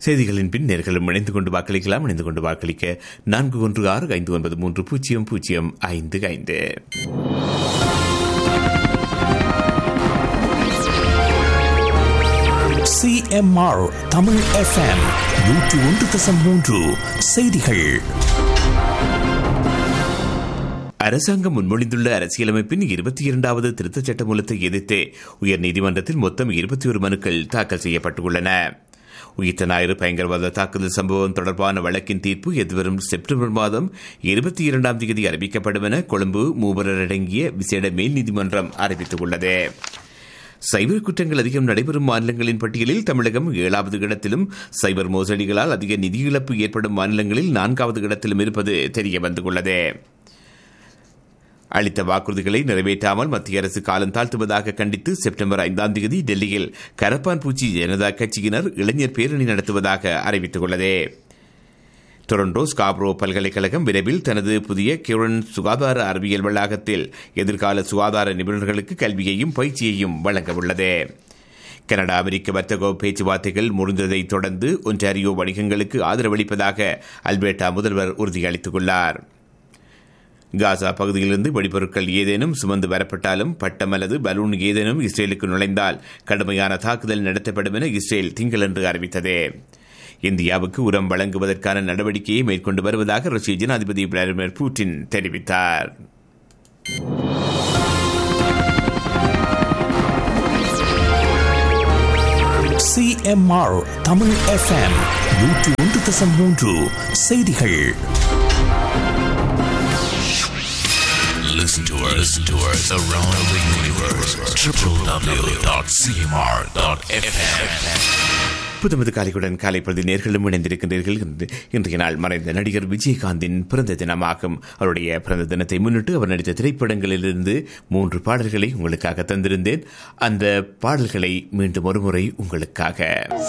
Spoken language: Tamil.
செய்திகளின் பின் நேர்களும் இணைந்து கொண்டு வாக்களிக்கலாம் இணைந்து கொண்டு வாக்களிக்க நான்கு ஒன்று ஆறு ஐந்து ஒன்பது மூன்று பூஜ்ஜியம் பூஜ்ஜியம் ஐந்து ஐந்து சிஎம்ஆர் தமிழ் எஃப்எம் நூற்று ஒன்று தசம் மூன்று செய்திகள் அரசாங்கம் முன்மொழிந்துள்ள அரசியலமைப்பின் இருபத்தி இரண்டாவது திருத்தச் சட்ட மூலத்தை எதிர்த்து உயர்நீதிமன்றத்தில் மொத்தம் இருபத்தி ஒரு மனுக்கள் தாக்கல் செய்யப்பட்டுள்ளன உயிர்த்த ஞாயிறு பயங்கரவாத தாக்குதல் சம்பவம் தொடர்பான வழக்கின் தீர்ப்பு எதிர்வரும் செப்டம்பர் மாதம் இருபத்தி இரண்டாம் தேதி அறிவிக்கப்படும் என கொழும்பு மூவரர் அடங்கிய விசேட மேல் நீதிமன்றம் அறிவித்துள்ளது சைபர் குற்றங்கள் அதிகம் நடைபெறும் மாநிலங்களின் பட்டியலில் தமிழகம் ஏழாவது இடத்திலும் சைபர் மோசடிகளால் அதிக நிதி இழப்பு ஏற்படும் மாநிலங்களில் நான்காவது இடத்திலும் இருப்பது தெரிய வந்துள்ளது அளித்த வாக்குறுதிகளை நிறைவேற்றாமல் மத்திய அரசு காலம் தாழ்த்துவதாக கண்டித்து செப்டம்பர் ஐந்தாம் தேதி டெல்லியில் கரப்பான் பூச்சி ஜனதா கட்சியினர் இளைஞர் பேரணி நடத்துவதாக அறிவித்துள்ளது டொரண்டோ ஸ்காப்ரோ பல்கலைக்கழகம் விரைவில் தனது புதிய கியூரன் சுகாதார அறிவியல் வளாகத்தில் எதிர்கால சுகாதார நிபுணர்களுக்கு கல்வியையும் பயிற்சியையும் வழங்க உள்ளது கனடா அமெரிக்க வர்த்தக பேச்சுவார்த்தைகள் முடிந்ததை தொடர்ந்து ஒன்டாரியோ வணிகங்களுக்கு ஆதரவளிப்பதாக அல்பேட்டா முதல்வர் உறுதியளித்துள்ளார் காசா பகுதியிலிருந்து வெடிபொருட்கள் ஏதேனும் சுமந்து வரப்பட்டாலும் பட்டம் அல்லது பலூன் ஏதேனும் இஸ்ரேலுக்கு நுழைந்தால் கடுமையான தாக்குதல் நடத்தப்படும் என இஸ்ரேல் திங்களன்று அறிவித்தது இந்தியாவுக்கு உரம் வழங்குவதற்கான நடவடிக்கையை மேற்கொண்டு வருவதாக ரஷ்ய ஜனாதிபதி விளாடிமிர் புட்டின் தெரிவித்தார் சிஎம்ஆர் தமிழ் எஃப்எம் நூற்று ஒன்று தசம் மூன்று செய்திகள் Listen to us, listen to us around the universe. www.cmr.fm. புதுமது காலைக்குடன் காலை பொழுது நேர்களும் இணைந்திருக்கின்றீர்கள் இன்று- இன்றைய நாள் மறைந்த நடிகர் விஜயகாந்தின் பிறந்த தினமாகும் அவருடைய பிறந்த தினத்தை முன்னிட்டு அவர் நடித்த திரைப்படங்களிலிருந்து மூன்று பாடல்களை உங்களுக்காக தந்திருந்தேன் அந்த பாடல்களை மீண்டும் ஒருமுறை உங்களுக்காக